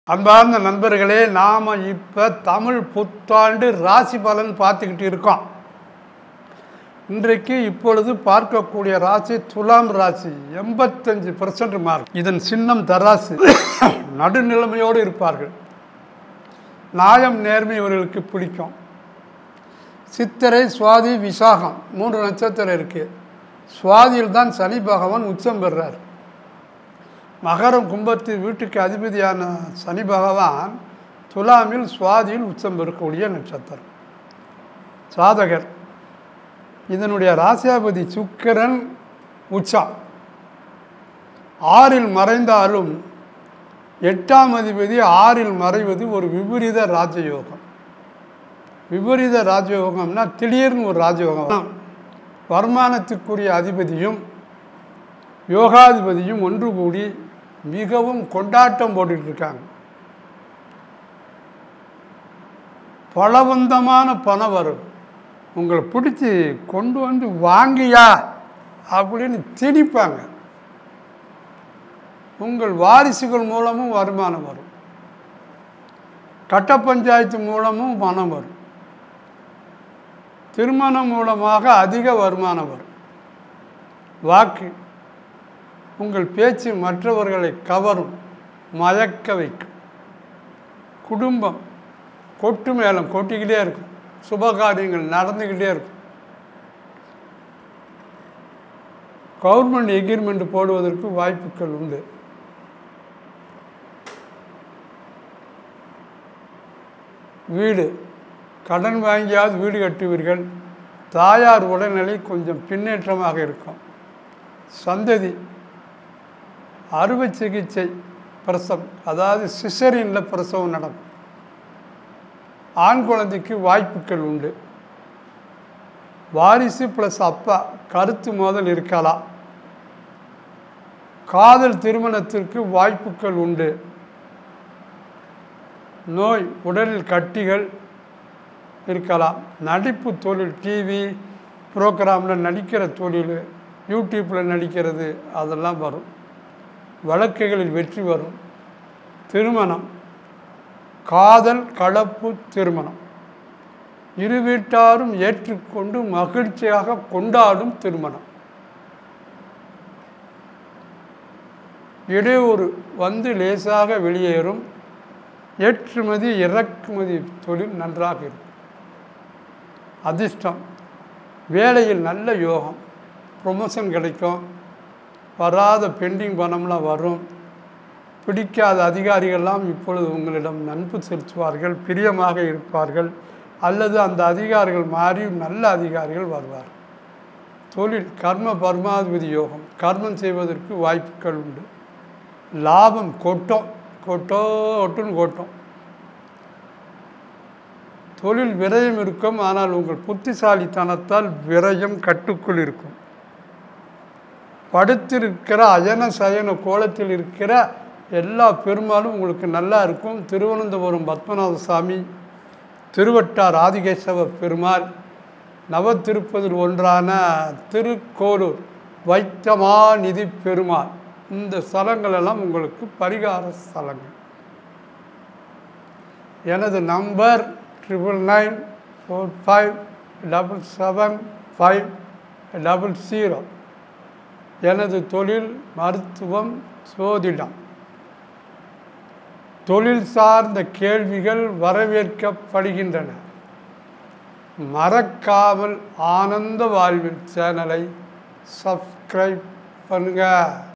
அன்பார்ந்த நண்பர்களே நாம் இப்போ தமிழ் புத்தாண்டு ராசி பலன் பார்த்துக்கிட்டு இருக்கோம் இன்றைக்கு இப்பொழுது பார்க்கக்கூடிய ராசி துலாம் ராசி எண்பத்தஞ்சு பர்சன்ட் மார்க் இதன் சின்னம் தராசு நடுநிலைமையோடு இருப்பார்கள் நியாயம் நேர்மை இவர்களுக்கு பிடிக்கும் சித்திரை சுவாதி விசாகம் மூன்று நட்சத்திரம் இருக்குது சுவாதியில் தான் சனி பகவான் உச்சம் பெறுறார் மகரம் கும்பத்து வீட்டுக்கு அதிபதியான சனி பகவான் துலாமில் சுவாதியில் உச்சம் பெறக்கூடிய நட்சத்திரம் சாதகர் இதனுடைய ராசியாபதி சுக்கிரன் உச்சம் ஆறில் மறைந்தாலும் எட்டாம் அதிபதி ஆறில் மறைவது ஒரு விபரீத ராஜயோகம் விபரீத ராஜயோகம்னா திடீர்னு ஒரு ராஜயோகம் வருமானத்துக்குரிய அதிபதியும் யோகாதிபதியும் ஒன்று கூடி மிகவும் கொண்டாட்டம் போட்டுட்டு இருக்காங்க பலவந்தமான பணம் வரும் உங்களை பிடிச்சி கொண்டு வந்து வாங்கியா அப்படின்னு திணிப்பாங்க உங்கள் வாரிசுகள் மூலமும் வருமானம் வரும் கட்ட பஞ்சாயத்து மூலமும் பணம் வரும் திருமணம் மூலமாக அதிக வருமானம் வரும் வாக்கு உங்கள் பேச்சு மற்றவர்களை கவரும் மயக்க வைக்கும் குடும்பம் கொட்டு மேளம் கொட்டிக்கிட்டே இருக்கும் சுபகாரியங்கள் நடந்துக்கிட்டே இருக்கும் கவர்மெண்ட் எக்ரிமெண்ட் போடுவதற்கு வாய்ப்புகள் உண்டு வீடு கடன் வாங்கியாவது வீடு கட்டுவீர்கள் தாயார் உடல்நிலை கொஞ்சம் பின்னேற்றமாக இருக்கும் சந்ததி அறுவை சிகிச்சை பிரசவம் அதாவது சிசரினில் பிரசவம் நடக்கும் ஆண் குழந்தைக்கு வாய்ப்புகள் உண்டு வாரிசு ப்ளஸ் அப்பா கருத்து மோதல் இருக்கலாம் காதல் திருமணத்திற்கு வாய்ப்புகள் உண்டு நோய் உடலில் கட்டிகள் இருக்கலாம் நடிப்பு தொழில் டிவி ப்ரோக்ராமில் நடிக்கிற தொழில் யூடியூப்பில் நடிக்கிறது அதெல்லாம் வரும் வழக்குகளில் வெற்றி வரும் திருமணம் காதல் கலப்பு திருமணம் இரு வீட்டாரும் ஏற்றுக்கொண்டு மகிழ்ச்சியாக கொண்டாடும் திருமணம் இடையூறு வந்து லேசாக வெளியேறும் ஏற்றுமதி இறக்குமதி தொழில் நன்றாக இருக்கும் அதிர்ஷ்டம் வேலையில் நல்ல யோகம் ப்ரொமோஷன் கிடைக்கும் வராத பெண்டிங் பணம்லாம் வரும் பிடிக்காத அதிகாரிகள்லாம் இப்பொழுது உங்களிடம் நட்பு செலுத்துவார்கள் பிரியமாக இருப்பார்கள் அல்லது அந்த அதிகாரிகள் மாறி நல்ல அதிகாரிகள் வருவார் தொழில் கர்ம பர்மாதிபதி யோகம் கர்மம் செய்வதற்கு வாய்ப்புகள் உண்டு லாபம் கொட்டும் கொட்டோ ஒட்டுன்னு கொட்டும் தொழில் விரயம் இருக்கும் ஆனால் உங்கள் புத்திசாலித்தனத்தால் விரயம் கட்டுக்குள் இருக்கும் படுத்திருக்கிற அயன சயன கோலத்தில் இருக்கிற எல்லா பெருமாளும் உங்களுக்கு நல்லா இருக்கும் திருவனந்தபுரம் பத்மநாத சாமி திருவட்டார் ஆதிகேசவ பெருமாள் நவ திருப்பதில் ஒன்றான திருக்கோளூர் வைத்தமாநிதி பெருமாள் இந்த ஸ்தலங்கள் எல்லாம் உங்களுக்கு பரிகார ஸ்தலங்கள் எனது number triple nine four five double seven five double zero எனது தொழில் மருத்துவம் சோதிடம் தொழில் சார்ந்த கேள்விகள் வரவேற்கப்படுகின்றன மறக்காமல் ஆனந்த வாழ்வில் சேனலை சப்ஸ்கிரைப் பண்ணுங்கள்